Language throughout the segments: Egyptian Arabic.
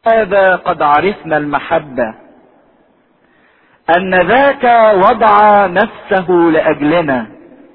هذا قد عرفنا المحبة أن ذاك وضع نفسه لأجلنا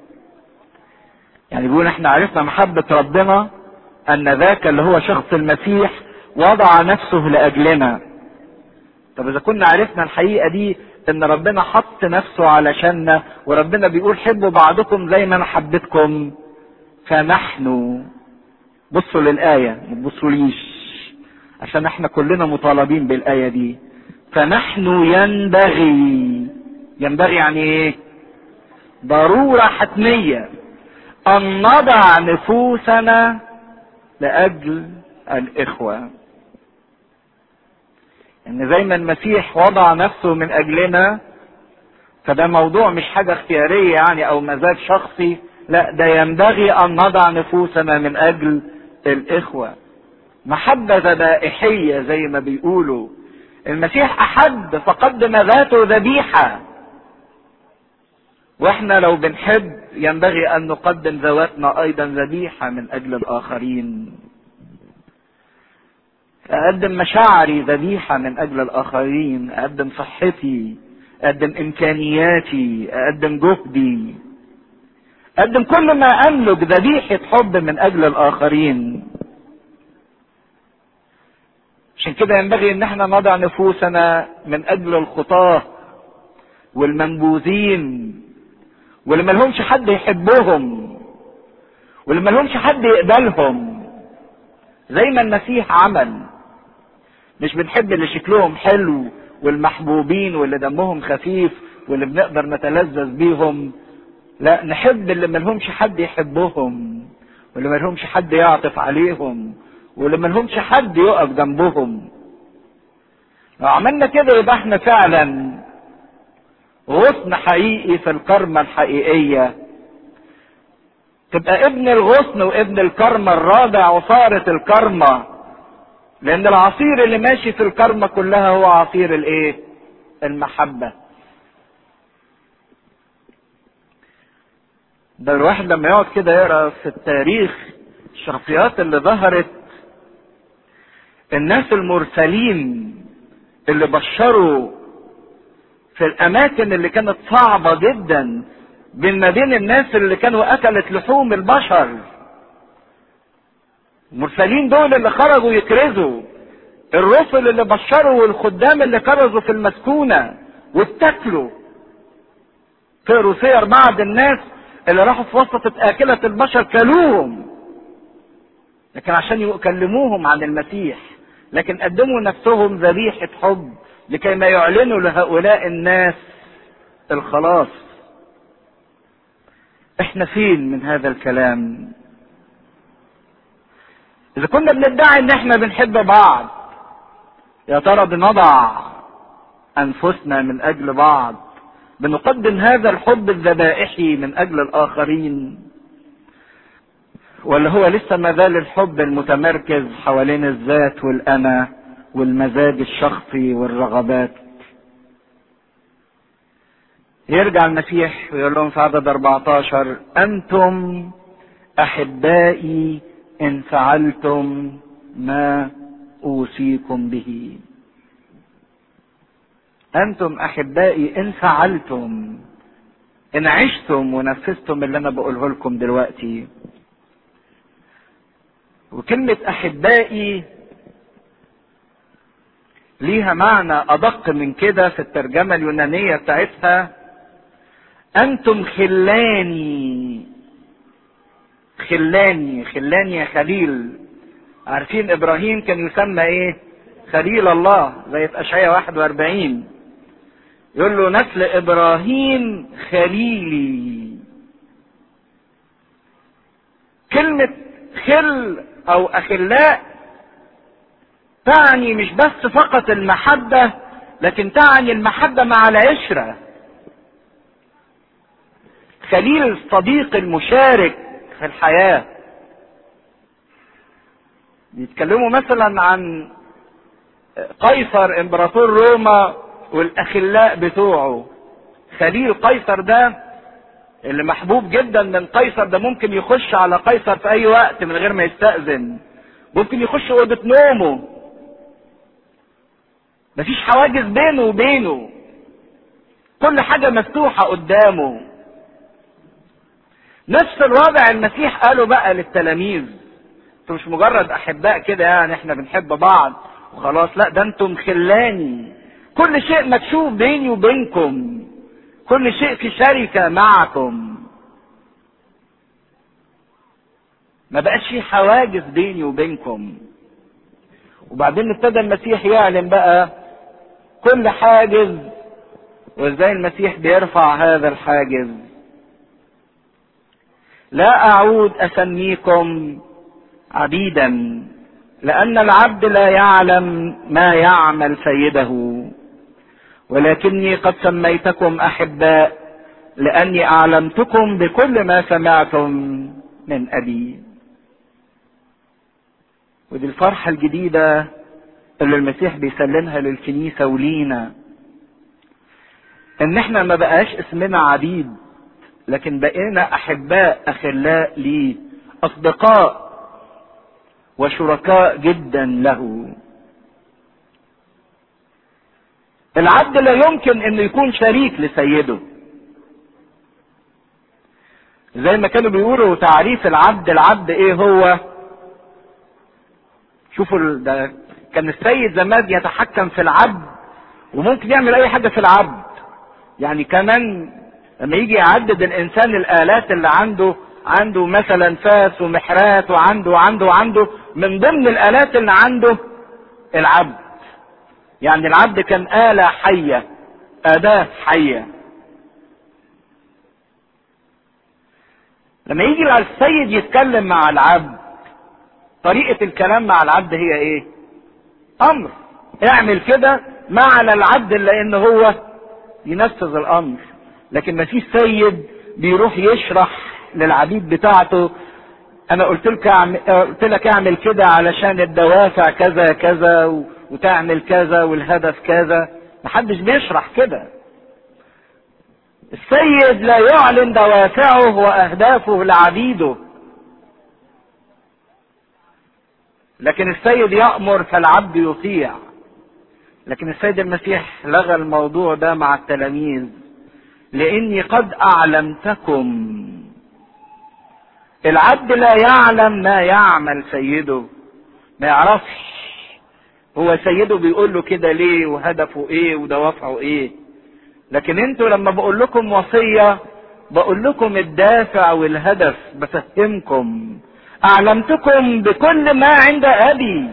يعني بيقول احنا عرفنا محبة ربنا أن ذاك اللي هو شخص المسيح وضع نفسه لأجلنا طب إذا كنا عرفنا الحقيقة دي إن ربنا حط نفسه علشاننا وربنا بيقول حبوا بعضكم زي ما أنا حبيتكم فنحن بصوا للآية ما تبصوليش عشان احنا كلنا مطالبين بالآية دي فنحن ينبغي ينبغي يعني ايه ضرورة حتمية ان نضع نفوسنا لاجل الاخوة ان زي ما المسيح وضع نفسه من اجلنا فده موضوع مش حاجة اختيارية يعني او مزاج شخصي لا ده ينبغي ان نضع نفوسنا من اجل الاخوة محبة ذبائحية زي ما بيقولوا المسيح احب فقدم ذاته ذبيحة واحنا لو بنحب ينبغي ان نقدم ذواتنا ايضا ذبيحة من اجل الاخرين اقدم مشاعري ذبيحة من اجل الاخرين اقدم صحتي اقدم امكانياتي اقدم جهدي اقدم كل ما املك ذبيحة حب من اجل الاخرين عشان كده ينبغي ان احنا نضع نفوسنا من اجل الخطاة والمنبوذين واللي ملهمش حد يحبهم واللي ملهمش حد يقبلهم زي ما المسيح عمل مش بنحب اللي شكلهم حلو والمحبوبين واللي دمهم خفيف واللي بنقدر نتلذذ بيهم لا نحب اللي ملهمش حد يحبهم واللي ملهمش حد يعطف عليهم واللي ملهمش حد يقف جنبهم لو عملنا كده يبقى احنا فعلا غصن حقيقي في الكرمة الحقيقية تبقى ابن الغصن وابن الكرمة الرابع وصارت الكرمة لان العصير اللي ماشي في الكرمة كلها هو عصير الايه المحبة ده الواحد لما يقعد كده يقرا في التاريخ الشخصيات اللي ظهرت الناس المرسلين اللي بشروا في الاماكن اللي كانت صعبه جدا بين ما بين الناس اللي كانوا اكلت لحوم البشر المرسلين دول اللي خرجوا يكرزوا الرسل اللي بشروا والخدام اللي كرزوا في المسكونه واتكلوا تقروا سير بعض الناس اللي راحوا في وسط آكلة البشر كلوهم لكن عشان يكلموهم عن المسيح لكن قدموا نفسهم ذبيحة حب لكي ما يعلنوا لهؤلاء الناس الخلاص احنا فين من هذا الكلام اذا كنا بندعي ان احنا بنحب بعض يا ترى بنضع انفسنا من اجل بعض بنقدم هذا الحب الذبائحي من اجل الاخرين ولا هو لسه ما زال الحب المتمركز حوالين الذات والانا والمزاج الشخصي والرغبات يرجع المسيح ويقول لهم في عدد 14 انتم احبائي ان فعلتم ما اوصيكم به انتم احبائي ان فعلتم ان عشتم ونفذتم اللي انا بقوله لكم دلوقتي وكلمة احبائي ليها معنى ادق من كده في الترجمة اليونانية بتاعتها انتم خلاني خلاني خلاني يا خليل عارفين ابراهيم كان يسمى ايه خليل الله زي في اشعياء 41 يقول له نسل ابراهيم خليلي كلمة خل او اخلاء تعني مش بس فقط المحبة لكن تعني المحبة مع العشرة خليل الصديق المشارك في الحياة بيتكلموا مثلا عن قيصر امبراطور روما والاخلاء بتوعه خليل قيصر ده اللي محبوب جدا من قيصر ده ممكن يخش على قيصر في اي وقت من غير ما يستأذن ممكن يخش اوضة نومه مفيش حواجز بينه وبينه كل حاجة مفتوحة قدامه نفس الوضع المسيح قاله بقى للتلاميذ انتوا مش مجرد احباء كده يعني احنا بنحب بعض وخلاص لا ده انتم خلاني كل شيء مكشوف بيني وبينكم كل شيء في شركة معكم ما بقاش في حواجز بيني وبينكم وبعدين ابتدى المسيح يعلن بقى كل حاجز وازاي المسيح بيرفع هذا الحاجز لا اعود اسميكم عبيدا لان العبد لا يعلم ما يعمل سيده ولكني قد سميتكم احباء لاني اعلمتكم بكل ما سمعتم من ابي ودي الفرحه الجديده اللي المسيح بيسلمها للكنيسه ولينا ان احنا ما بقاش اسمنا عبيد لكن بقينا احباء اخلاء ليه اصدقاء وشركاء جدا له العبد لا يمكن انه يكون شريك لسيده زي ما كانوا بيقولوا تعريف العبد العبد ايه هو شوفوا ده كان السيد زمان يتحكم في العبد وممكن يعمل اي حاجه في العبد يعني كمان لما يجي يعدد الانسان الالات اللي عنده عنده مثلا فاس ومحرات وعنده وعنده وعنده من ضمن الالات اللي عنده العبد يعني العبد كان آلة حية أداة حية لما يجي السيد يتكلم مع العبد طريقة الكلام مع العبد هي ايه امر اعمل كده ما على العبد الا ان هو ينفذ الامر لكن ما فيش سيد بيروح يشرح للعبيد بتاعته انا قلت لك اعمل قلت لك اعمل كده علشان الدوافع كذا كذا و... وتعمل كذا والهدف كذا محدش بيشرح كده السيد لا يعلن دوافعه واهدافه لعبيده لكن السيد يأمر فالعبد يطيع لكن السيد المسيح لغى الموضوع ده مع التلاميذ لاني قد اعلمتكم العبد لا يعلم ما يعمل سيده ما يعرفش هو سيده بيقول له كده ليه وهدفه ايه ودوافعه ايه لكن انتوا لما بقول لكم وصية بقول لكم الدافع والهدف بفهمكم اعلمتكم بكل ما عند ابي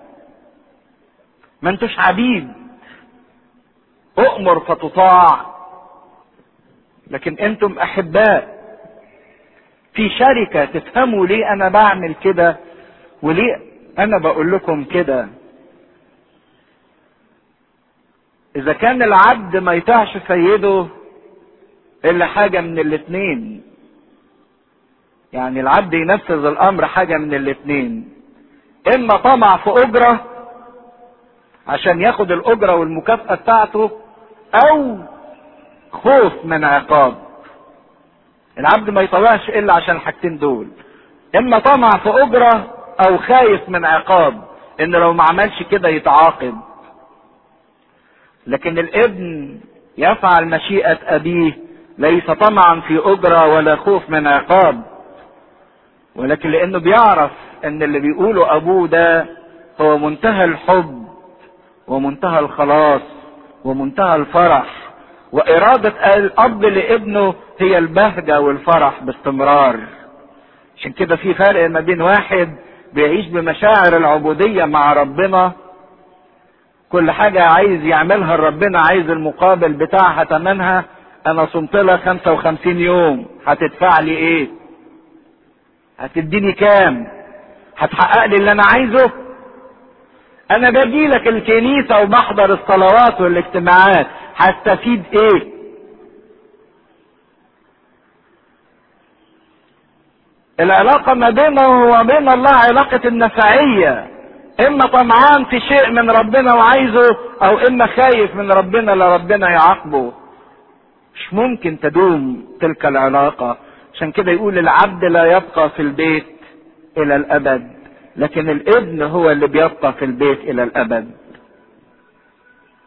ما انتوش عبيد اؤمر فتطاع لكن انتم احباء في شركة تفهموا ليه انا بعمل كده وليه انا بقول لكم كده اذا كان العبد ما يطيعش سيده الا حاجة من الاتنين يعني العبد ينفذ الامر حاجة من الاتنين اما طمع في اجرة عشان ياخد الاجرة والمكافأة بتاعته او خوف من عقاب العبد ما يطوعش الا عشان الحاجتين دول اما طمع في اجرة او خايف من عقاب ان لو ما عملش كده يتعاقب لكن الابن يفعل مشيئة ابيه ليس طمعا في اجرة ولا خوف من عقاب ولكن لانه بيعرف ان اللي بيقوله ابوه ده هو منتهى الحب ومنتهى الخلاص ومنتهى الفرح وإرادة الأب لابنه هي البهجة والفرح باستمرار عشان كده في فرق ما بين واحد بيعيش بمشاعر العبودية مع ربنا كل حاجة عايز يعملها لربنا عايز المقابل بتاعها تمنها أنا صمت لها 55 يوم هتدفع لي إيه؟ هتديني كام؟ هتحقق لي اللي أنا عايزه؟ انا باجي لك الكنيسة وبحضر الصلوات والاجتماعات هستفيد ايه العلاقة ما بينه وما بين الله علاقة النفعية اما طمعان في شيء من ربنا وعايزه او اما خايف من ربنا لربنا يعاقبه مش ممكن تدوم تلك العلاقة عشان كده يقول العبد لا يبقى في البيت الى الابد لكن الابن هو اللي بيبقى في البيت الى الابد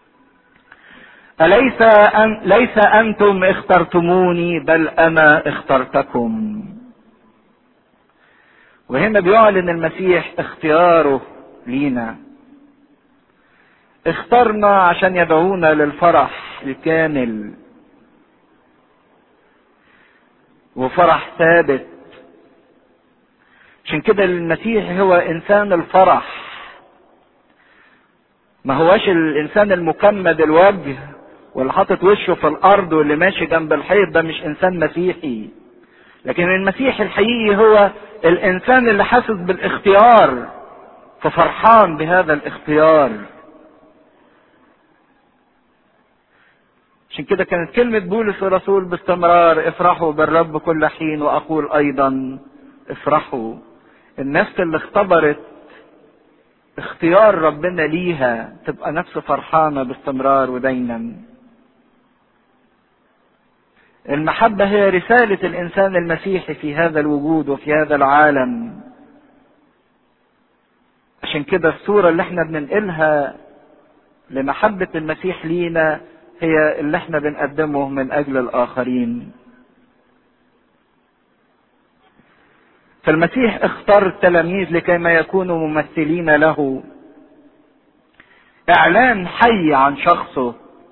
أليس أن ليس أنتم اخترتموني بل أنا اخترتكم وهنا بيعلن المسيح اختياره لينا اخترنا عشان يدعونا للفرح الكامل وفرح ثابت عشان كده المسيح هو انسان الفرح ما هواش الانسان المكمد الوجه واللي حاطط وشه في الارض واللي ماشي جنب الحيط ده مش انسان مسيحي لكن المسيح الحقيقي هو الانسان اللي حاسس بالاختيار ففرحان بهذا الاختيار عشان كده كانت كلمة بولس الرسول باستمرار افرحوا بالرب كل حين واقول ايضا افرحوا النفس اللي اختبرت اختيار ربنا ليها تبقى نفس فرحانة باستمرار ودايما المحبة هي رسالة الإنسان المسيحي في هذا الوجود وفي هذا العالم عشان كده الصورة اللي احنا بننقلها لمحبة المسيح لينا هي اللي احنا بنقدمه من أجل الآخرين فالمسيح اختار التلاميذ لكي ما يكونوا ممثلين له اعلان حي عن شخصه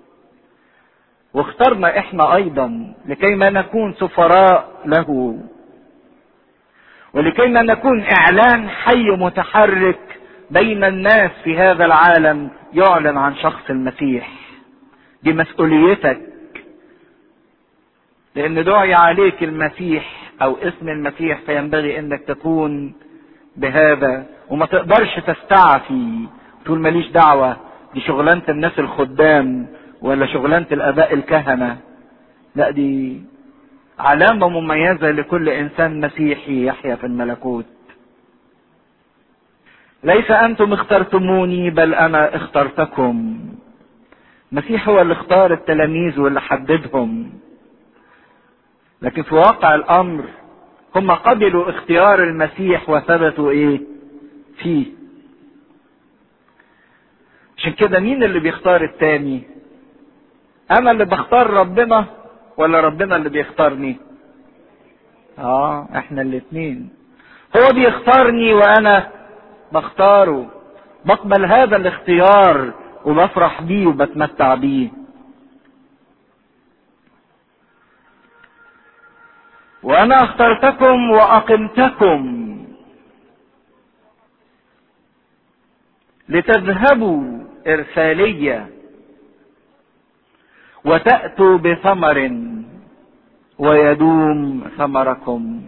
واخترنا احنا ايضا لكي ما نكون سفراء له ولكي ما نكون اعلان حي متحرك بين الناس في هذا العالم يعلن عن شخص المسيح دي مسؤوليتك لان دعي عليك المسيح او اسم المسيح فينبغي انك تكون بهذا وما تقدرش تستعفي تقول ماليش دعوة دي شغلانة الناس الخدام ولا شغلانة الاباء الكهنة لا دي علامة مميزة لكل انسان مسيحي يحيا في الملكوت ليس انتم اخترتموني بل انا اخترتكم المسيح هو اللي اختار التلاميذ واللي حددهم لكن في واقع الامر هم قبلوا اختيار المسيح وثبتوا ايه فيه عشان كده مين اللي بيختار التاني انا اللي بختار ربنا ولا ربنا اللي بيختارني اه احنا الاتنين هو بيختارني وانا بختاره بقبل هذا الاختيار وبفرح بيه وبتمتع بيه وانا اخترتكم واقمتكم لتذهبوا ارساليه وتاتوا بثمر ويدوم ثمركم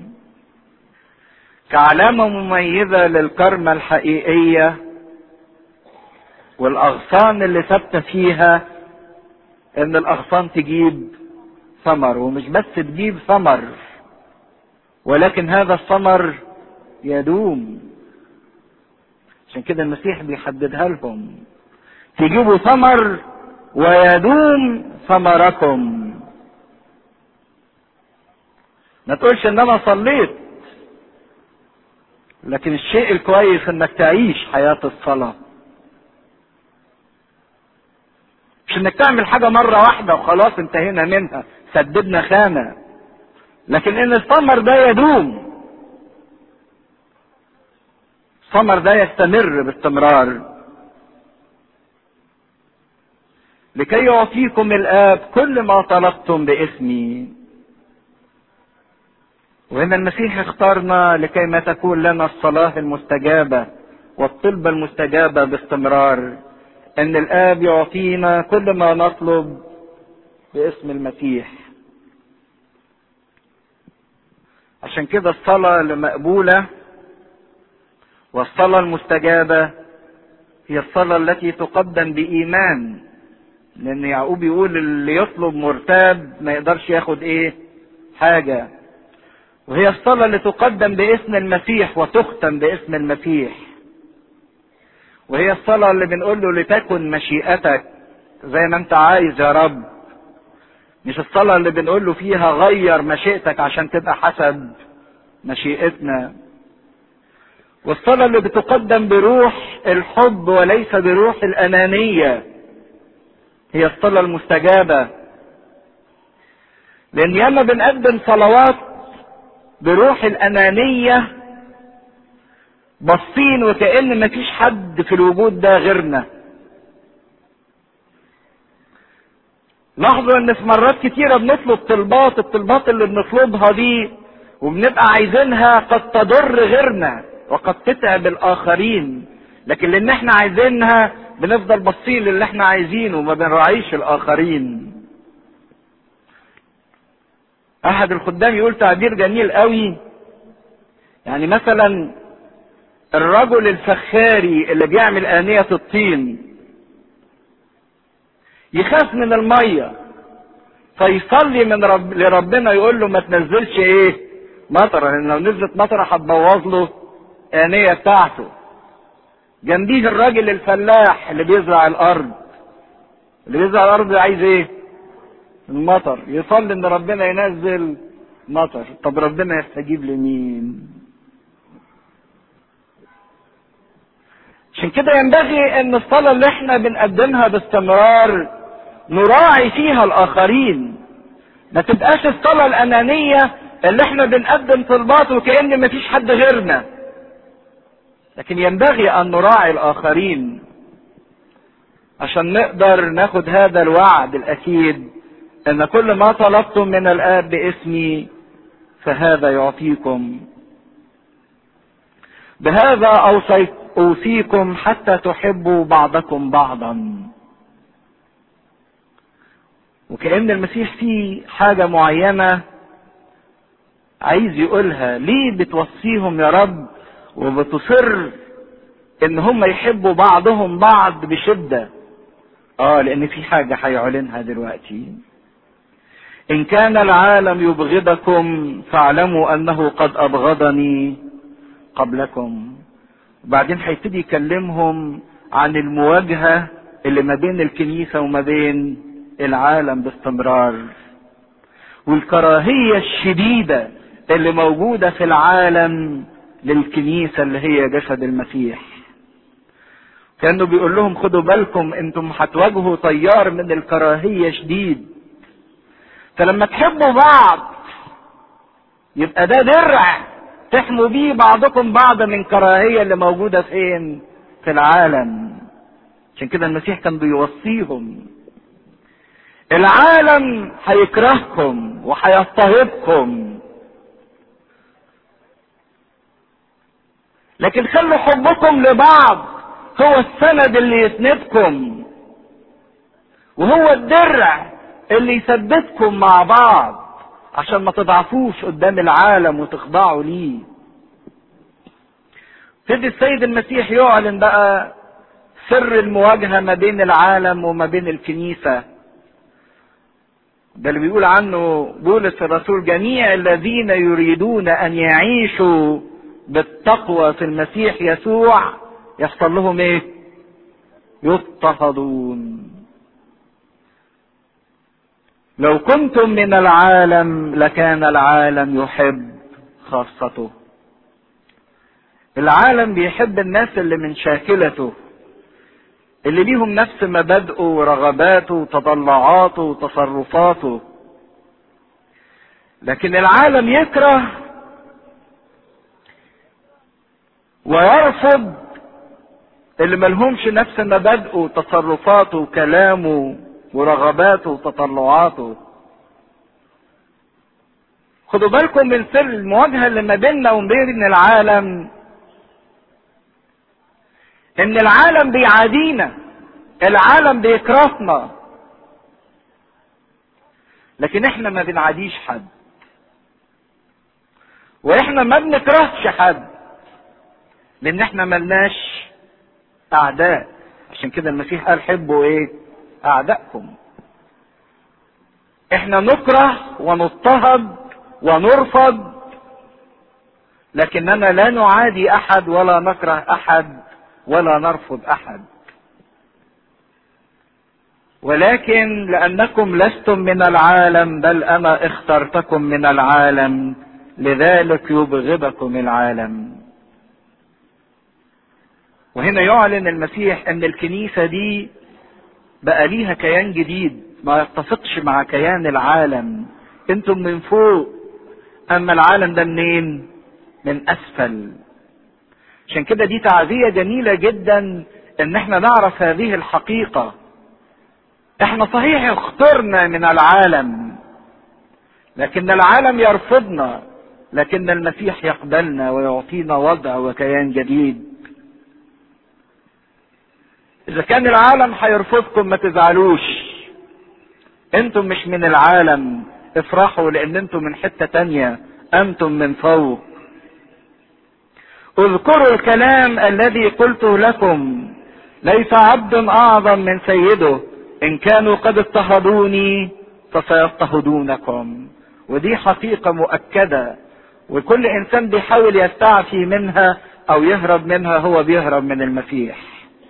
كعلامه مميزه للكرمه الحقيقيه والاغصان اللي ثابته فيها ان الاغصان تجيب ثمر ومش بس تجيب ثمر ولكن هذا الثمر يدوم عشان كده المسيح بيحددها لهم تجيبوا ثمر ويدوم ثمركم ما تقولش ان انا صليت لكن الشيء الكويس انك تعيش حياة الصلاة مش انك تعمل حاجة مرة واحدة وخلاص انتهينا منها سددنا خانة لكن ان الثمر ده يدوم الثمر ده يستمر باستمرار لكي يعطيكم الاب كل ما طلبتم باسمي وهنا المسيح اختارنا لكي ما تكون لنا الصلاة المستجابة والطلبة المستجابة باستمرار ان الاب يعطينا كل ما نطلب باسم المسيح عشان كده الصلاة المقبولة والصلاة المستجابة هي الصلاة التي تقدم بإيمان لأن يعقوب يقول اللي يطلب مرتاب ما يقدرش ياخد إيه حاجة وهي الصلاة اللي تقدم باسم المسيح وتختم باسم المسيح وهي الصلاة اللي بنقول له لتكن مشيئتك زي ما انت عايز يا رب مش الصلاة اللي بنقول له فيها غير مشيئتك عشان تبقى حسب مشيئتنا والصلاة اللي بتقدم بروح الحب وليس بروح الأنانية هي الصلاة المستجابة لأن ياما بنقدم صلوات بروح الأنانية باصين وكأن مفيش حد في الوجود ده غيرنا لاحظوا ان في مرات كتيرة بنطلب طلبات الطلبات اللي بنطلبها دي وبنبقى عايزينها قد تضر غيرنا وقد تتعب الاخرين لكن لان احنا عايزينها بنفضل باصين للي احنا عايزينه وما بنراعيش الاخرين احد الخدام يقول تعبير جميل قوي يعني مثلا الرجل الفخاري اللي بيعمل آنية الطين يخاف من المية فيصلي من رب لربنا يقول له ما تنزلش ايه مطرة لان لو نزلت مطرة هتبوظ له آنية بتاعته جنبيه الراجل الفلاح اللي بيزرع الارض اللي بيزرع الارض عايز ايه المطر يصلي ان ربنا ينزل مطر طب ربنا يستجيب لمين عشان كده ينبغي ان الصلاة اللي احنا بنقدمها باستمرار نراعي فيها الاخرين ما تبقاش الصلاة الانانية اللي احنا بنقدم طلبات وكأن مفيش حد غيرنا لكن ينبغي ان نراعي الاخرين عشان نقدر ناخد هذا الوعد الاكيد ان كل ما طلبتم من الاب باسمي فهذا يعطيكم بهذا اوصيت اوصيكم حتى تحبوا بعضكم بعضا وكأن المسيح فيه حاجة معينة عايز يقولها ليه بتوصيهم يا رب وبتصر ان هم يحبوا بعضهم بعض بشدة اه لان في حاجة هيعلنها دلوقتي ان كان العالم يبغضكم فاعلموا انه قد ابغضني قبلكم وبعدين هيبتدي يكلمهم عن المواجهة اللي ما بين الكنيسة وما بين العالم باستمرار والكراهية الشديدة اللي موجودة في العالم للكنيسة اللي هي جسد المسيح كانه بيقول لهم خدوا بالكم انتم هتواجهوا تيار من الكراهية شديد فلما تحبوا بعض يبقى ده درع تحموا بيه بعضكم بعض من كراهية اللي موجودة فين في العالم عشان كده المسيح كان بيوصيهم العالم هيكرهكم وهيضطهدكم لكن خلوا حبكم لبعض هو السند اللي يسندكم وهو الدرع اللي يثبتكم مع بعض عشان ما تضعفوش قدام العالم وتخضعوا ليه ابتدي السيد المسيح يعلن بقى سر المواجهة ما بين العالم وما بين الكنيسة ده اللي بيقول عنه بولس الرسول جميع الذين يريدون ان يعيشوا بالتقوى في المسيح يسوع يحصل لهم ايه يضطهدون لو كنتم من العالم لكان العالم يحب خاصته العالم بيحب الناس اللي من شاكلته اللي ليهم نفس مبادئه ورغباته وتطلعاته وتصرفاته لكن العالم يكره ويرفض اللي ملهمش نفس مبادئه وتصرفاته وكلامه ورغباته وتطلعاته خدوا بالكم من سر المواجهة اللي ما بيننا وبين العالم ان العالم بيعادينا العالم بيكرهنا لكن احنا ما بنعاديش حد واحنا ما بنكرهش حد لان احنا ملناش اعداء عشان كده المسيح قال حبوا ايه اعدائكم احنا نكره ونضطهد ونرفض لكننا لا نعادي احد ولا نكره احد ولا نرفض احد ولكن لانكم لستم من العالم بل انا اخترتكم من العالم لذلك يبغضكم العالم وهنا يعلن المسيح ان الكنيسه دي بقى ليها كيان جديد ما يتفقش مع كيان العالم انتم من فوق اما العالم ده منين من اسفل عشان كده دي تعزية جميلة جدا ان احنا نعرف هذه الحقيقة احنا صحيح اخترنا من العالم لكن العالم يرفضنا لكن المسيح يقبلنا ويعطينا وضع وكيان جديد اذا كان العالم هيرفضكم ما تزعلوش انتم مش من العالم افرحوا لان انتم من حتة تانية انتم من فوق اذكروا الكلام الذي قلته لكم ليس عبد اعظم من سيده ان كانوا قد اضطهدوني فسيضطهدونكم ودي حقيقة مؤكدة وكل انسان بيحاول يستعفي منها او يهرب منها هو بيهرب من المسيح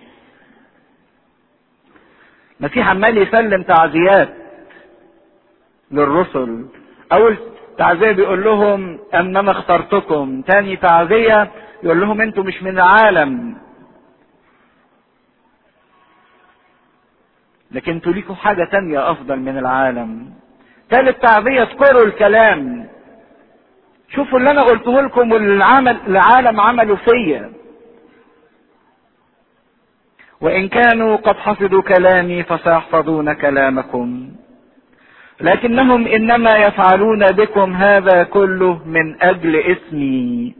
المسيح عمال يسلم تعزيات للرسل اول تعزية بيقول لهم انما اخترتكم تاني تعزية يقول لهم انتوا مش من العالم لكن انتوا ليكوا حاجة تانية افضل من العالم ثالث تعزية اذكروا الكلام شوفوا اللي انا قلته لكم والعمل العالم عملوا فيا وان كانوا قد حفظوا كلامي فسيحفظون كلامكم لكنهم انما يفعلون بكم هذا كله من اجل اسمي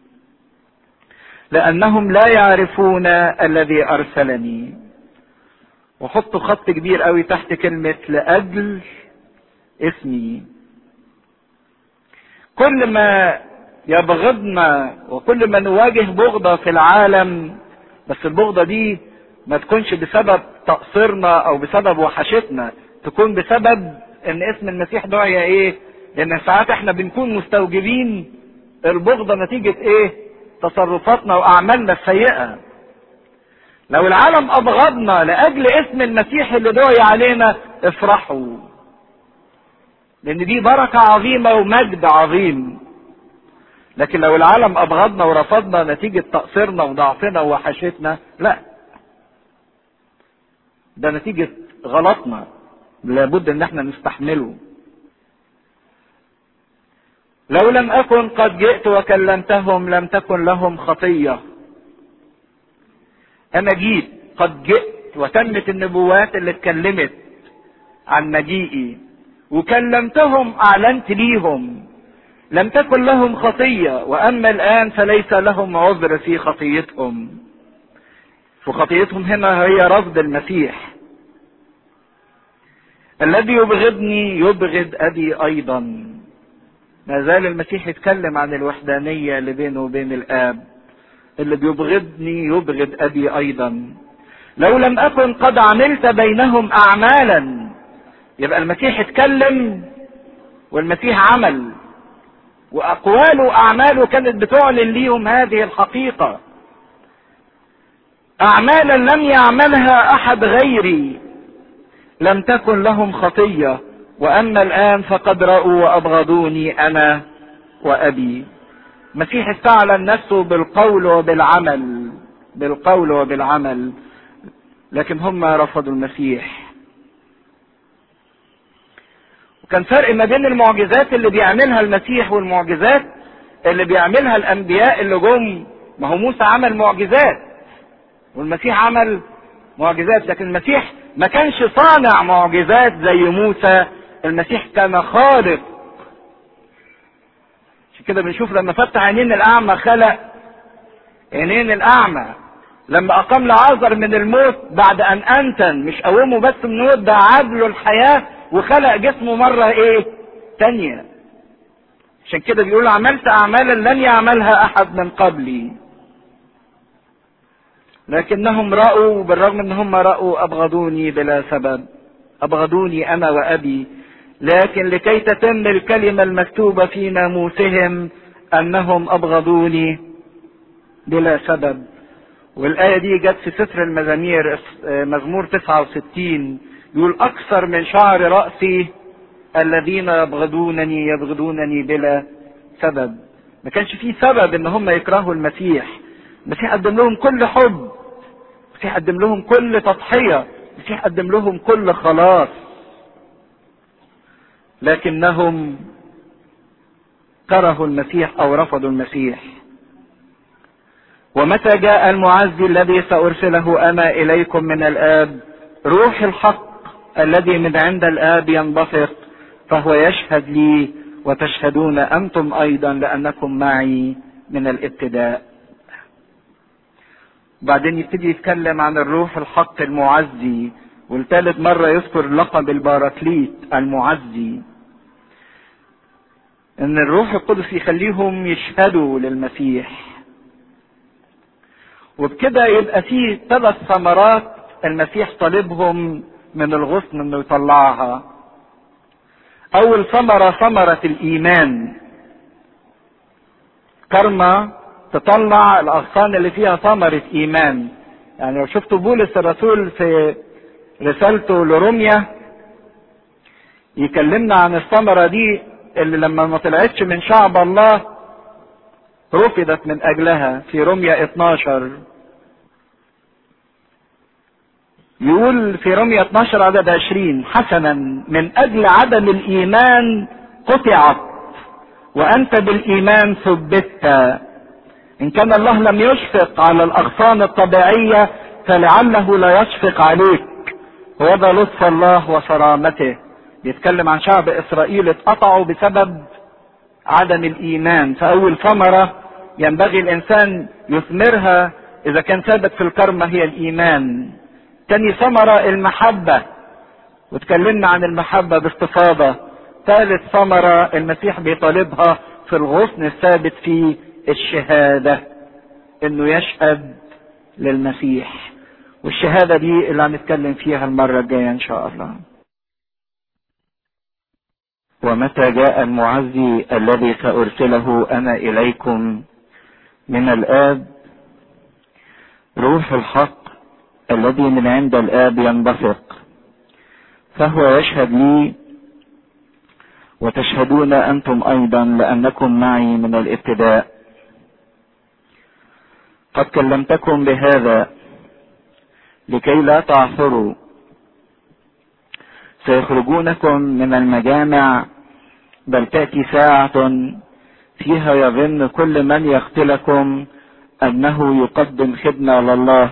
لانهم لا يعرفون الذي ارسلني وحطوا خط كبير قوي تحت كلمة لاجل اسمي كل ما يبغضنا وكل ما نواجه بغضة في العالم بس البغضة دي ما تكونش بسبب تقصيرنا او بسبب وحشتنا تكون بسبب ان اسم المسيح دعي ايه لان ساعات احنا بنكون مستوجبين البغضة نتيجة ايه تصرفاتنا واعمالنا السيئة لو العالم ابغضنا لاجل اسم المسيح اللي دعي علينا افرحوا لان دي بركة عظيمة ومجد عظيم لكن لو العالم ابغضنا ورفضنا نتيجة تقصيرنا وضعفنا ووحشتنا لا ده نتيجة غلطنا لابد ان احنا نستحمله لو لم اكن قد جئت وكلمتهم لم تكن لهم خطية انا جيت قد جئت وتمت النبوات اللي اتكلمت عن مجيئي وكلمتهم اعلنت ليهم لم تكن لهم خطية واما الان فليس لهم عذر في خطيتهم فخطيتهم هنا هي رفض المسيح الذي يبغضني يبغض ابي ايضا ما زال المسيح يتكلم عن الوحدانية اللي بينه وبين الاب اللي بيبغضني يبغض ابي ايضا لو لم اكن قد عملت بينهم اعمالا يبقى المسيح اتكلم والمسيح عمل واقواله واعماله كانت بتعلن ليهم هذه الحقيقه اعمالا لم يعملها احد غيري لم تكن لهم خطيه واما الان فقد راوا وابغضوني انا وابي المسيح استعلن نفسه بالقول وبالعمل بالقول وبالعمل لكن هم رفضوا المسيح وكان فرق ما بين المعجزات اللي بيعملها المسيح والمعجزات اللي بيعملها الانبياء اللي جم ما هو موسى عمل معجزات والمسيح عمل معجزات لكن المسيح ما كانش صانع معجزات زي موسى المسيح كان خالق عشان كده بنشوف لما فتح عينين الاعمى خلق عينين الاعمى لما اقام لعازر من الموت بعد ان انتن مش قومه بس من الموت ده عدله الحياه وخلق جسمه مره ايه تانية عشان كده بيقول عملت اعمالا لن يعملها احد من قبلي لكنهم رأوا بالرغم ان هم رأوا ابغضوني بلا سبب ابغضوني انا وابي لكن لكي تتم الكلمة المكتوبة في ناموسهم انهم ابغضوني بلا سبب والآية دي جت في سفر المزامير مزمور 69 يقول أكثر من شعر رأسي الذين يبغضونني يبغضونني بلا سبب ما كانش فيه سبب ان هم يكرهوا المسيح المسيح قدم لهم كل حب المسيح قدم لهم كل تضحية المسيح قدم لهم كل خلاص لكنهم كرهوا المسيح او رفضوا المسيح ومتى جاء المعزي الذي سارسله انا اليكم من الاب روح الحق الذي من عند الاب ينبثق فهو يشهد لي وتشهدون انتم ايضا لانكم معي من الابتداء بعدين يبتدي يتكلم عن الروح الحق المعزي والثالث مرة يذكر لقب الباراكليت المعزي ان الروح القدس يخليهم يشهدوا للمسيح وبكده يبقى فيه ثلاث ثمرات المسيح طالبهم من الغصن انه يطلعها اول ثمرة ثمرة الايمان كرمة تطلع الاغصان اللي فيها ثمرة ايمان يعني لو شفتوا بولس الرسول في رسالته لروميا يكلمنا عن الثمرة دي اللي لما ما طلعتش من شعب الله رفضت من اجلها في روميا 12 يقول في روميا 12 عدد 20 حسنا من اجل عدم الايمان قطعت وانت بالايمان ثبت ان كان الله لم يشفق على الاغصان الطبيعيه فلعله لا يشفق عليك وهذا لطف الله وصرامته بيتكلم عن شعب اسرائيل اتقطعوا بسبب عدم الايمان فاول ثمره ينبغي الانسان يثمرها اذا كان ثابت في الكرمه هي الايمان تاني ثمره المحبه وتكلمنا عن المحبه باستفاضه ثالث ثمره المسيح بيطالبها في الغصن الثابت في الشهاده انه يشهد للمسيح والشهاده دي اللي هنتكلم فيها المره الجايه ان شاء الله ومتى جاء المعزي الذي سارسله انا اليكم من الاب روح الحق الذي من عند الاب ينبثق فهو يشهد لي وتشهدون انتم ايضا لانكم معي من الابتداء قد كلمتكم بهذا لكي لا تعثروا سيخرجونكم من المجامع بل تأتي ساعة فيها يظن كل من يقتلكم أنه يقدم خدمة لله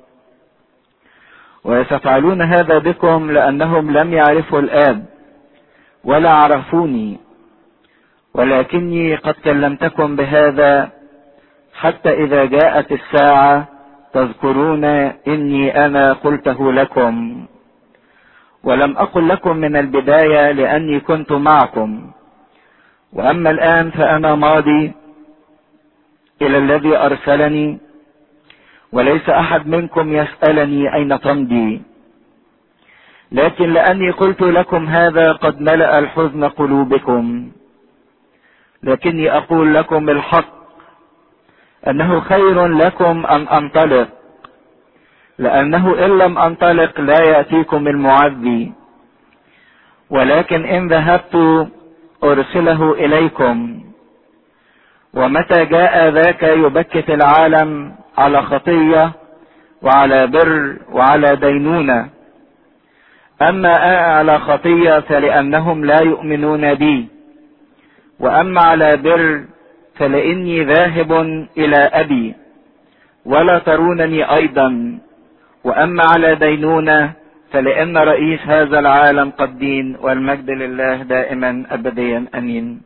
ويستفعلون هذا بكم لأنهم لم يعرفوا الآب ولا عرفوني ولكني قد كلمتكم بهذا حتى إذا جاءت الساعة تذكرون إني أنا قلته لكم ولم أقل لكم من البداية لأني كنت معكم وأما الآن فأنا ماضي إلى الذي أرسلني وليس أحد منكم يسألني أين تمضي لكن لأني قلت لكم هذا قد ملأ الحزن قلوبكم لكني أقول لكم الحق أنه خير لكم أن أنطلق لأنه إن لم أنطلق لا يأتيكم المعذي ولكن إن ذهبت أرسله إليكم ومتى جاء ذاك يبكت العالم على خطية وعلى بر وعلى دينونة أما على خطية فلأنهم لا يؤمنون بي وأما على بر فلإني ذاهب إلى أبي ولا ترونني أيضا وأما على دينونة فلأن رئيس هذا العالم قد دين والمجد لله دائما أبديا أمين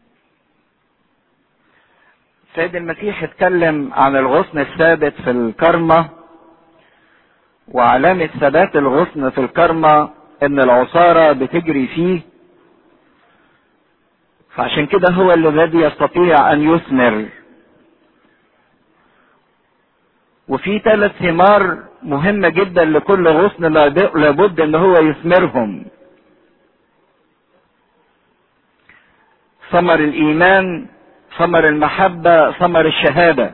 سيد المسيح اتكلم عن الغصن الثابت في الكرمة وعلامة ثبات الغصن في الكرمة ان العصارة بتجري فيه فعشان كده هو الذي يستطيع ان يثمر وفي ثلاث ثمار مهمة جدا لكل غصن لابد ان هو يثمرهم ثمر الايمان ثمر المحبة ثمر الشهادة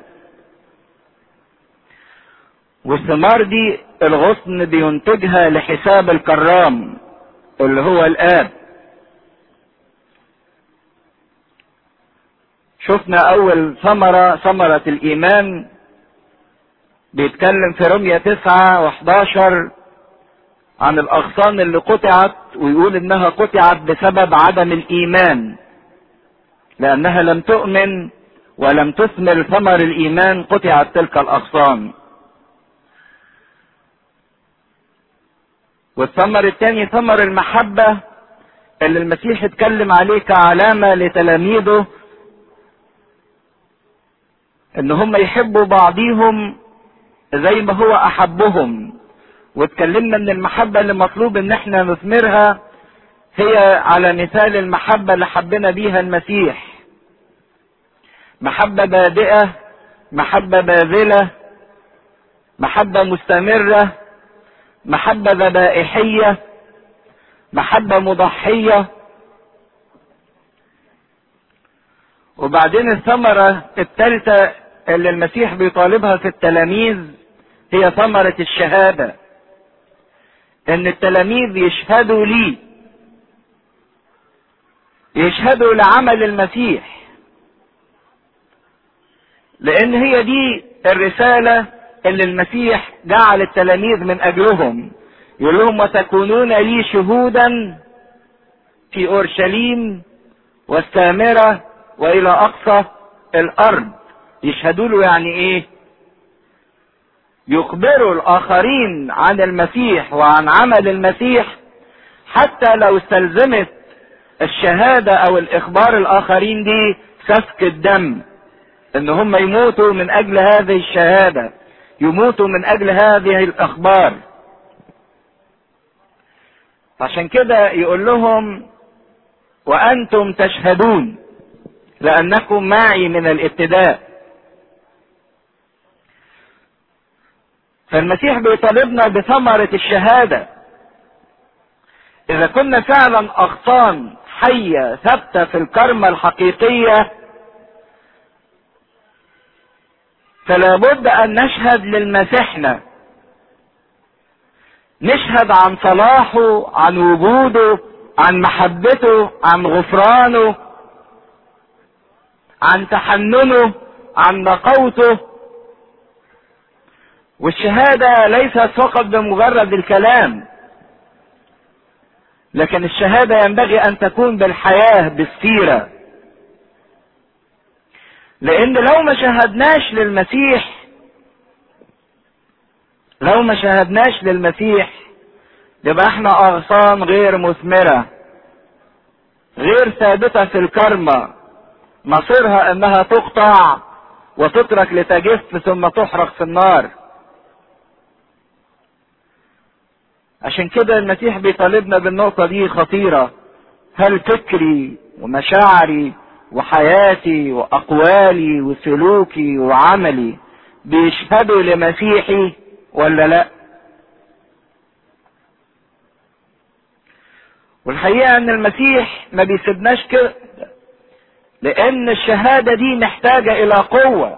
والثمار دي الغصن بينتجها لحساب الكرام اللي هو الاب شفنا اول ثمرة ثمرة الايمان بيتكلم في رمية تسعة وحداشر عن الاغصان اللي قطعت ويقول انها قطعت بسبب عدم الايمان لانها لم تؤمن ولم تثمر ثمر الايمان قطعت تلك الاغصان والثمر الثاني ثمر المحبة اللي المسيح اتكلم عليه كعلامة لتلاميذه ان هم يحبوا بعضيهم زي ما هو احبهم واتكلمنا ان المحبة اللي مطلوب ان احنا نثمرها هي على مثال المحبة اللي حبنا بيها المسيح محبة بادئة محبة باذلة محبة مستمرة محبة ذبائحية محبة مضحية وبعدين الثمرة الثالثة اللي المسيح بيطالبها في التلاميذ هي ثمرة الشهادة ان التلاميذ يشهدوا لي يشهدوا لعمل المسيح لان هي دي الرسالة اللي المسيح جعل التلاميذ من اجلهم يقول لهم وتكونون لي شهودا في اورشليم والسامرة والى اقصى الارض يشهدوا له يعني ايه يخبروا الاخرين عن المسيح وعن عمل المسيح حتى لو استلزمت الشهادة او الاخبار الاخرين دي سفك الدم ان هم يموتوا من اجل هذه الشهادة يموتوا من اجل هذه الاخبار عشان كده يقول لهم وانتم تشهدون لانكم معي من الابتداء فالمسيح بيطالبنا بثمرة الشهادة اذا كنا فعلا اغصان حية ثابتة في الكرمة الحقيقية فلا بد ان نشهد للمسيحنا نشهد عن صلاحه عن وجوده عن محبته عن غفرانه عن تحننه عن نقوته والشهادة ليست فقط بمجرد الكلام لكن الشهادة ينبغي ان تكون بالحياة بالسيرة لان لو ما شهدناش للمسيح لو ما شهدناش للمسيح يبقى احنا اغصان غير مثمرة غير ثابتة في الكرمة مصيرها انها تقطع وتترك لتجف ثم تحرق في النار عشان كده المسيح بيطالبنا بالنقطة دي خطيرة هل فكري ومشاعري وحياتي واقوالي وسلوكي وعملي بيشهدوا لمسيحي ولا لا والحقيقة ان المسيح ما بيسيبناش كده لان الشهادة دي محتاجة الى قوة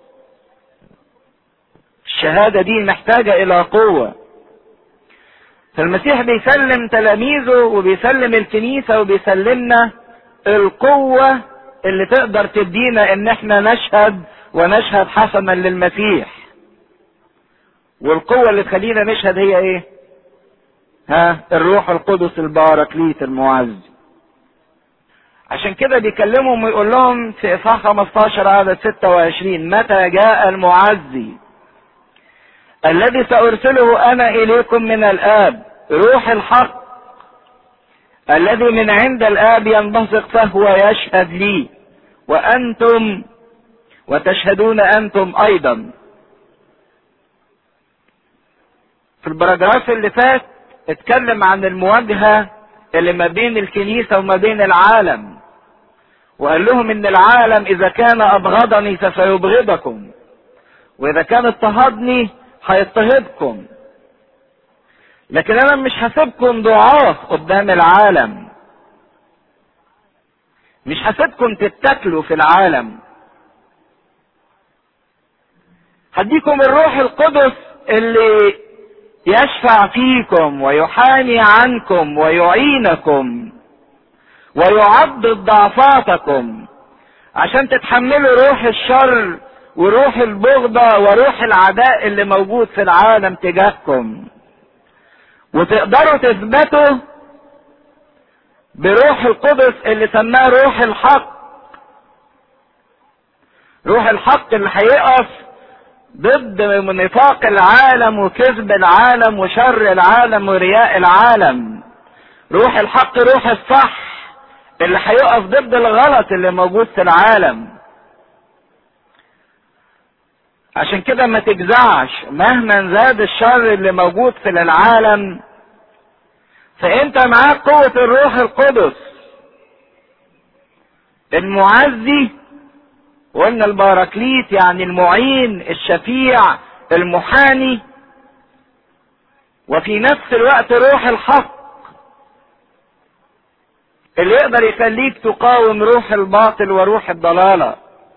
الشهادة دي محتاجة الى قوة فالمسيح بيسلم تلاميذه وبيسلم الكنيسة وبيسلمنا القوة اللي تقدر تدينا ان احنا نشهد ونشهد حسنا للمسيح والقوة اللي تخلينا نشهد هي ايه ها الروح القدس الباركليت المعز عشان كده بيكلمهم ويقول لهم في اصحاح 15 عدد 26 متى جاء المعزي الذي سارسله انا اليكم من الاب روح الحق الذي من عند الاب ينبثق فهو يشهد لي وانتم وتشهدون انتم ايضا في البراجراف اللي فات اتكلم عن المواجهة اللي ما بين الكنيسة وما بين العالم وقال لهم ان العالم اذا كان ابغضني فسيبغضكم واذا كان اضطهدني هيضطهدكم لكن انا مش هسيبكم ضعاف قدام العالم مش هسيبكم تتاكلوا في العالم هديكم الروح القدس اللي يشفع فيكم ويحامي عنكم ويعينكم ويعضد ضعفاتكم عشان تتحملوا روح الشر وروح البغضة وروح العداء اللي موجود في العالم تجاهكم وتقدروا تثبتوا بروح القدس اللي سماه روح الحق روح الحق اللي هيقف ضد نفاق العالم وكذب العالم وشر العالم ورياء العالم روح الحق روح الصح اللي هيقف ضد الغلط اللي موجود في العالم عشان كده ما تجزعش مهما زاد الشر اللي موجود في العالم فانت معاك قوة الروح القدس المعزي وقلنا الباراكليت يعني المعين الشفيع المحامي وفي نفس الوقت روح الحق اللي يقدر يخليك تقاوم روح الباطل وروح الضلاله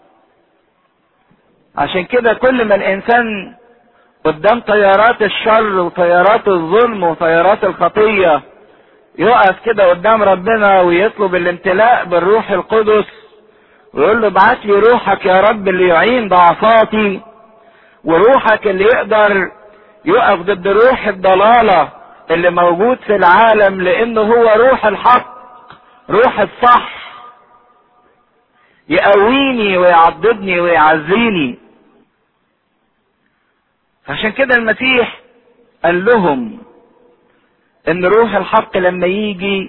عشان كده كل ما الانسان قدام تيارات الشر وتيارات الظلم وتيارات الخطيه يقف كده قدام ربنا ويطلب الامتلاء بالروح القدس ويقول له ابعت لي روحك يا رب اللي يعين ضعفاتي وروحك اللي يقدر يقف ضد روح الضلاله اللي موجود في العالم لانه هو روح الحق روح الصح يقويني ويعضدني ويعزيني عشان كده المسيح قال لهم ان روح الحق لما يجي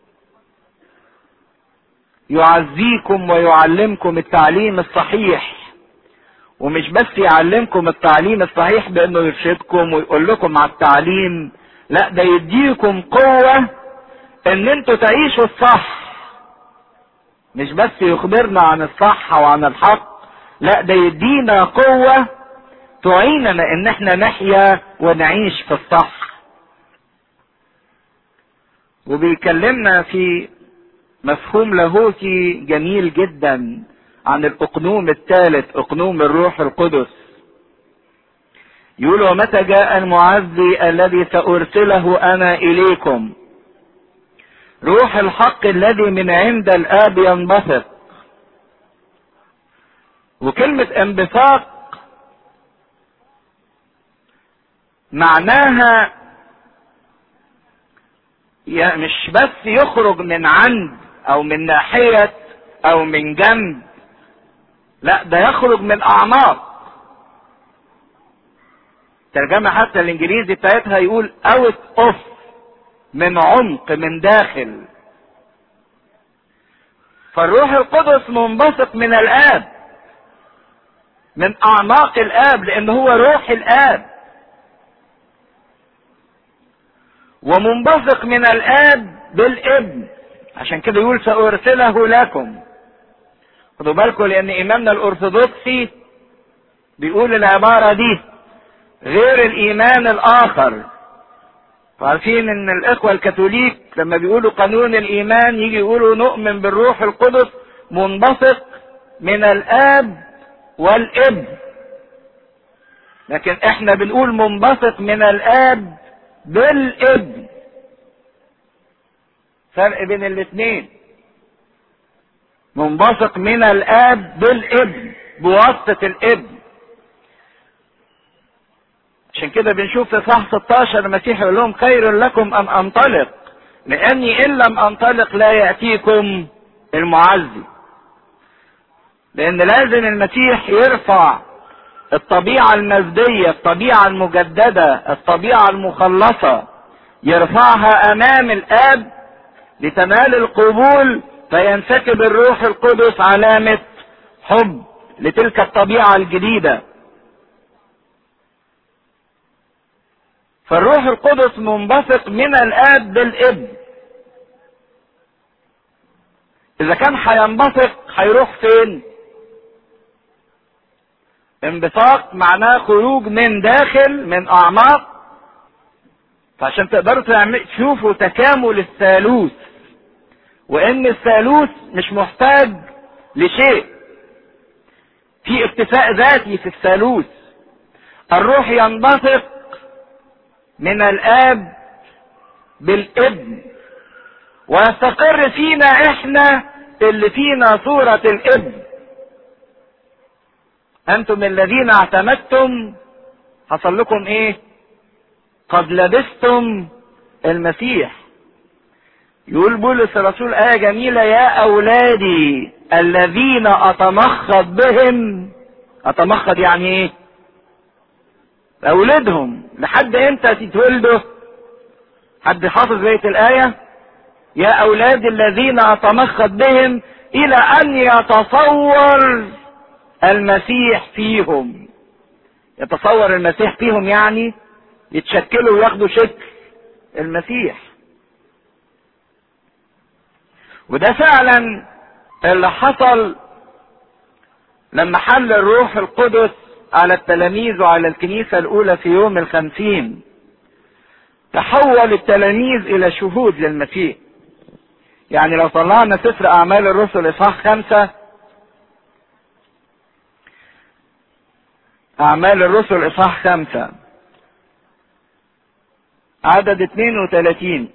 يعزيكم ويعلمكم التعليم الصحيح ومش بس يعلمكم التعليم الصحيح بانه يرشدكم ويقول لكم على التعليم لا ده يديكم قوة ان انتوا تعيشوا الصح مش بس يخبرنا عن الصح وعن الحق لا ده يدينا قوة تعيننا ان احنا نحيا ونعيش في الصح وبيكلمنا في مفهوم لاهوتي جميل جدا عن الاقنوم الثالث اقنوم الروح القدس يقول ومتى جاء المعزي الذي سارسله انا اليكم روح الحق الذي من عند الاب ينبثق وكلمه انبثاق معناها مش بس يخرج من عند او من ناحية او من جنب لا ده يخرج من اعماق ترجمة حتى الانجليزي بتاعتها يقول اوت اوف من عمق من داخل فالروح القدس منبثق من الاب من اعماق الاب لان هو روح الاب ومنبثق من الاب بالابن عشان كده يقول سارسله لكم خدوا بالكم لان امامنا الارثوذكسي بيقول العباره دي غير الايمان الاخر عارفين ان الاخوه الكاثوليك لما بيقولوا قانون الايمان يجي يقولوا نؤمن بالروح القدس منبثق من الاب والابن لكن احنا بنقول منبثق من الاب بالابن فرق بين الاثنين منبثق من الاب بالابن بواسطة الابن عشان كده بنشوف في صح 16 المسيح يقول لهم خير لكم ان انطلق لاني ان لم انطلق لا ياتيكم المعزي لان لازم المسيح يرفع الطبيعة المزدية الطبيعة المجددة الطبيعة المخلصة يرفعها امام الاب لتنال القبول فينسكب الروح القدس علامة حب لتلك الطبيعة الجديدة فالروح القدس منبثق من الاب بالابن اذا كان هينبثق هيروح فين انبثاق معناه خروج من داخل من اعماق فعشان تقدروا تشوفوا تكامل الثالوث وان الثالوث مش محتاج لشيء في اكتفاء ذاتي في الثالوث الروح ينبثق من الاب بالابن ويستقر فينا احنا اللي فينا صورة الابن انتم الذين اعتمدتم حصل لكم ايه قد لبستم المسيح يقول بولس الرسول آية جميلة يا أولادي الذين أتمخض بهم أتمخض يعني إيه؟ أولادهم لحد إمتى تتولدوا؟ حد حافظ بيت الآية؟ يا أولاد الذين أتمخض بهم إلى أن يتصور المسيح فيهم. يتصور المسيح فيهم يعني يتشكلوا وياخدوا شكل المسيح. وده فعلا اللي حصل لما حل الروح القدس على التلاميذ وعلى الكنيسة الأولى في يوم الخمسين تحول التلاميذ إلى شهود للمسيح يعني لو طلعنا سفر أعمال الرسل إصحاح خمسة أعمال الرسل إصحاح خمسة عدد 32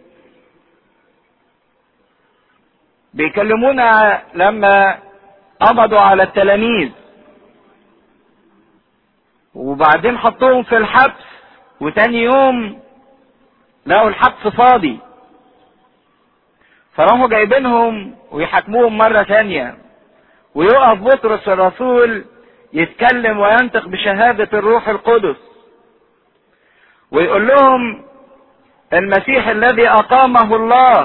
بيكلمونا لما قبضوا على التلاميذ وبعدين حطوهم في الحبس وتاني يوم لقوا الحبس فاضي فراحوا جايبينهم ويحاكموهم مرة تانية ويقف بطرس الرسول يتكلم وينطق بشهادة الروح القدس ويقول لهم المسيح الذي أقامه الله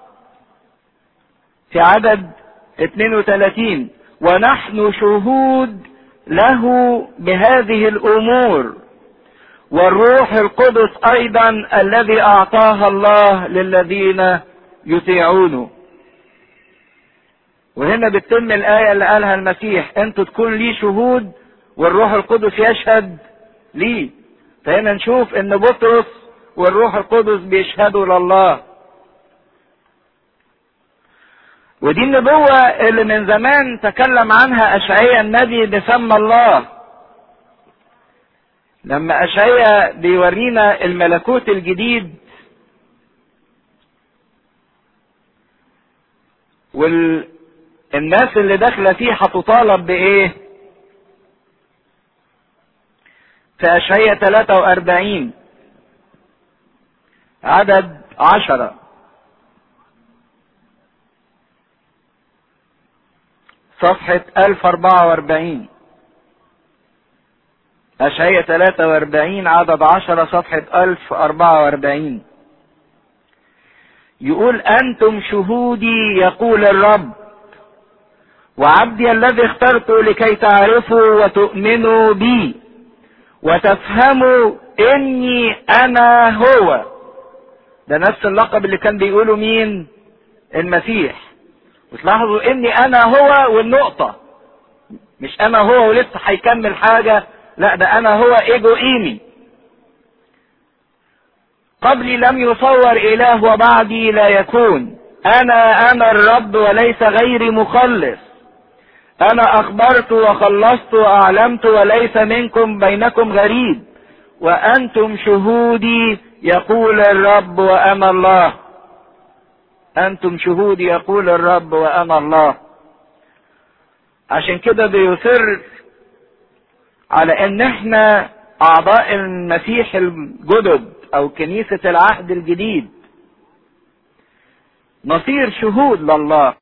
في عدد 32 ونحن شهود له بهذه الامور والروح القدس ايضا الذي اعطاها الله للذين يطيعونه وهنا بتتم الايه اللي قالها المسيح انتوا تكون لي شهود والروح القدس يشهد لي فهنا نشوف ان بطرس والروح القدس بيشهدوا لله ودي النبوة اللي من زمان تكلم عنها أشعيا النبي بفم الله لما أشعيا بيورينا الملكوت الجديد والناس اللي داخلة فيه هتطالب بإيه؟ في أشعيا 43 عدد عشرة صفحة 1044 أشعية 43 عدد 10 صفحة 1044 يقول أنتم شهودي يقول الرب وعبدي الذي اخترت لكي تعرفوا وتؤمنوا بي وتفهموا إني أنا هو ده نفس اللقب اللي كان بيقوله مين المسيح وتلاحظوا اني انا هو والنقطة مش انا هو ولسه هيكمل حاجة لا ده انا هو ايجو ايمي قبلي لم يصور اله وبعدي لا يكون انا انا الرب وليس غيري مخلص انا اخبرت وخلصت واعلمت وليس منكم بينكم غريب وانتم شهودي يقول الرب وانا الله انتم شهودي يقول الرب وانا الله عشان كده بيصر على ان احنا اعضاء المسيح الجدد او كنيسة العهد الجديد نصير شهود لله